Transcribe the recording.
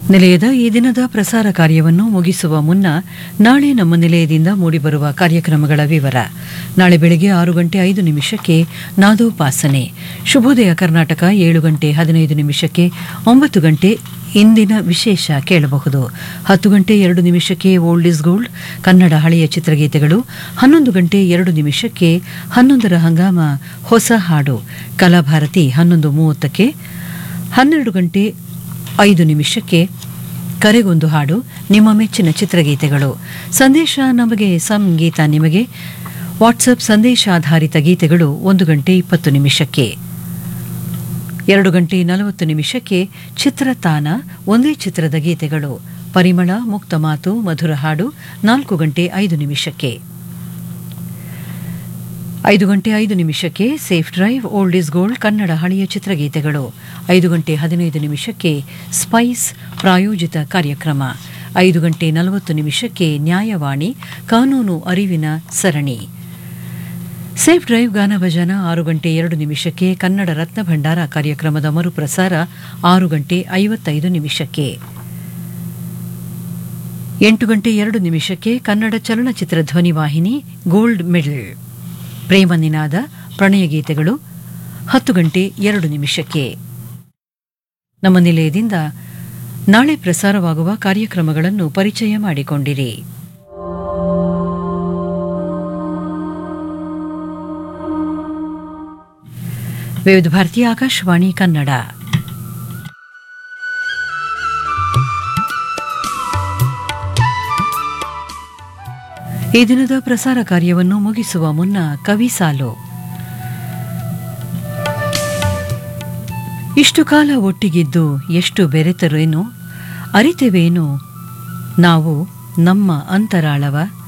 ನಿಲಯದ ಈ ದಿನದ ಪ್ರಸಾರ ಕಾರ್ಯವನ್ನು ಮುಗಿಸುವ ಮುನ್ನ ನಾಳೆ ನಮ್ಮ ನಿಲಯದಿಂದ ಮೂಡಿಬರುವ ಕಾರ್ಯಕ್ರಮಗಳ ವಿವರ ನಾಳೆ ಬೆಳಗ್ಗೆ ಆರು ಗಂಟೆ ಐದು ನಿಮಿಷಕ್ಕೆ ನಾದೋಪಾಸನೆ ಶುಭೋದಯ ಕರ್ನಾಟಕ ಏಳು ಗಂಟೆ ಹದಿನೈದು ನಿಮಿಷಕ್ಕೆ ಒಂಬತ್ತು ಗಂಟೆ ಇಂದಿನ ವಿಶೇಷ ಕೇಳಬಹುದು ಹತ್ತು ಗಂಟೆ ಎರಡು ನಿಮಿಷಕ್ಕೆ ಓಲ್ಡ್ ಇಸ್ ಗೋಲ್ಡ್ ಕನ್ನಡ ಹಳೆಯ ಚಿತ್ರಗೀತೆಗಳು ಹನ್ನೊಂದು ಗಂಟೆ ಎರಡು ನಿಮಿಷಕ್ಕೆ ಹನ್ನೊಂದರ ಹಂಗಾಮ ಹೊಸ ಹಾಡು ಕಲಾಭಾರತಿ ಹನ್ನೊಂದು ಮೂವತ್ತಕ್ಕೆ ಹನ್ನೆರಡು ಗಂಟೆ ಐದು ನಿಮಿಷಕ್ಕೆ ಕರೆಗೊಂದು ಹಾಡು ನಿಮ್ಮ ಮೆಚ್ಚಿನ ಚಿತ್ರಗೀತೆಗಳು ಸಂದೇಶ ನಮಗೆ ಸಂಗೀತ ನಿಮಗೆ ವಾಟ್ಸಪ್ ಸಂದೇಶ ಆಧಾರಿತ ಗೀತೆಗಳು ಒಂದು ಗಂಟೆ ಇಪ್ಪತ್ತು ನಿಮಿಷಕ್ಕೆ ಎರಡು ಗಂಟೆ ನಲವತ್ತು ನಿಮಿಷಕ್ಕೆ ಚಿತ್ರತಾನ ಒಂದೇ ಚಿತ್ರದ ಗೀತೆಗಳು ಪರಿಮಳ ಮುಕ್ತ ಮಾತು ಮಧುರ ಹಾಡು ನಾಲ್ಕು ಗಂಟೆ ಐದು ನಿಮಿಷಕ್ಕೆ ಐದು ಗಂಟೆ ಐದು ನಿಮಿಷಕ್ಕೆ safe drive old is gold Kannada ಹಳೆಯ ಚಿತ್ರಗೀತೆಗಳು ಐದು ಗಂಟೆ ಹದಿನೈದು ನಿಮಿಷಕ್ಕೆ ಸ್ಪೈಸ್ ಪ್ರಾಯೋಜಿತ ಕಾರ್ಯಕ್ರಮ ಐದು ಗಂಟೆ ನಲವತ್ತು ನಿಮಿಷಕ್ಕೆ ನ್ಯಾಯವಾಣಿ ಕಾನೂನು ಅರಿವಿನ ಸರಣಿ ಸೇಫ್ ಡ್ರೈವ್ ಗಾನಭಜನ ಆರು ಗಂಟೆ ಎರಡು ನಿಮಿಷಕ್ಕೆ ಕನ್ನಡ ರತ್ನ ಭಂಡಾರ ಕಾರ್ಯಕ್ರಮದ ಮರುಪ್ರಸಾರ ಆರು ಗಂಟೆ ಐವತ್ತೈದು ನಿಮಿಷಕ್ಕೆ ಎಂಟು ಗಂಟೆ ಎರಡು ನಿಮಿಷಕ್ಕೆ ಕನ್ನಡ ಚಲನಚಿತ್ರ ಧ್ವನಿವಾಹಿನಿ ಗೋಲ್ಡ್ ಮೆಡಲ್ ಪ್ರೇಮ ನಿನಾದ ಪ್ರಣಯ ಗೀತೆಗಳು ಹತ್ತು ಗಂಟೆ ಎರಡು ನಿಮಿಷಕ್ಕೆ ನಮ್ಮ ನಿಲಯದಿಂದ ನಾಳೆ ಪ್ರಸಾರವಾಗುವ ಕಾರ್ಯಕ್ರಮಗಳನ್ನು ಪರಿಚಯ ಮಾಡಿಕೊಂಡಿರಿ ವಿವಿಧ ಭಾರತಿ ಆಕಾಶವಾಣಿ ಕನ್ನಡ ಈ ದಿನದ ಪ್ರಸಾರ ಕಾರ್ಯವನ್ನು ಮುಗಿಸುವ ಮುನ್ನ ಕವಿ ಸಾಲು ಇಷ್ಟು ಕಾಲ ಒಟ್ಟಿಗಿದ್ದು ಎಷ್ಟು ಬೆರೆತರೇನು ಅರಿತೆವೇನು ನಾವು ನಮ್ಮ ಅಂತರಾಳವ